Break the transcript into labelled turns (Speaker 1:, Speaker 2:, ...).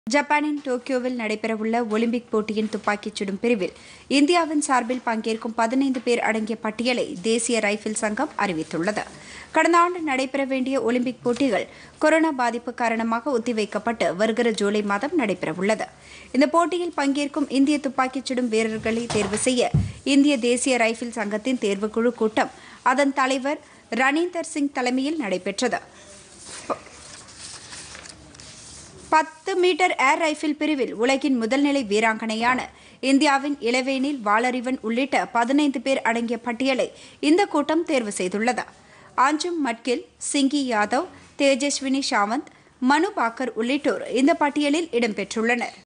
Speaker 1: ஜப்பானின் டோக்கியோவில் நடைபெறவுள்ள ஒலிம்பிக் போட்டியின் துப்பாக்கிச் சுடும் பிரிவில் இந்தியாவின் சார்பில் பங்கேற்கும் பதினைந்து பேர் அடங்கிய பட்டியலை தேசிய ரைபிள் சங்கம் அறிவித்துள்ளது கடந்த ஆண்டு நடைபெற வேண்டிய ஒலிம்பிக் போட்டிகள் கொரோனா பாதிப்பு காரணமாக ஒத்திவைக்கப்பட்டு வருகிற ஜூலை மாதம் நடைபெறவுள்ளது இந்த போட்டியில் பங்கேற்கும் இந்திய துப்பாக்கிச் சுடும் வீரர்களை தேர்வு செய்ய இந்திய தேசிய ரைபிள் சங்கத்தின் தேர்வுக்குழு கூட்டம் அதன் தலைவர் ரணீந்தர் சிங் தலைமையில் நடைபெற்றது பத்து மீட்டர் ஏர் ரைபிள் பிரிவில் உலகின் முதல்நிலை வீராங்கனையான இந்தியாவின் இளவேனில் வாளறிவன் உள்ளிட்ட பதினைந்து பேர் அடங்கிய பட்டியலை இந்த கூட்டம் தேர்வு செய்துள்ளது ஆஞ்சும் மட்கில் சிங்கி யாதவ் தேஜஸ்வினி சாவந்த் மனு பாக்கர் உள்ளிட்டோர் இந்த பட்டியலில் இடம்பெற்றுள்ளனர்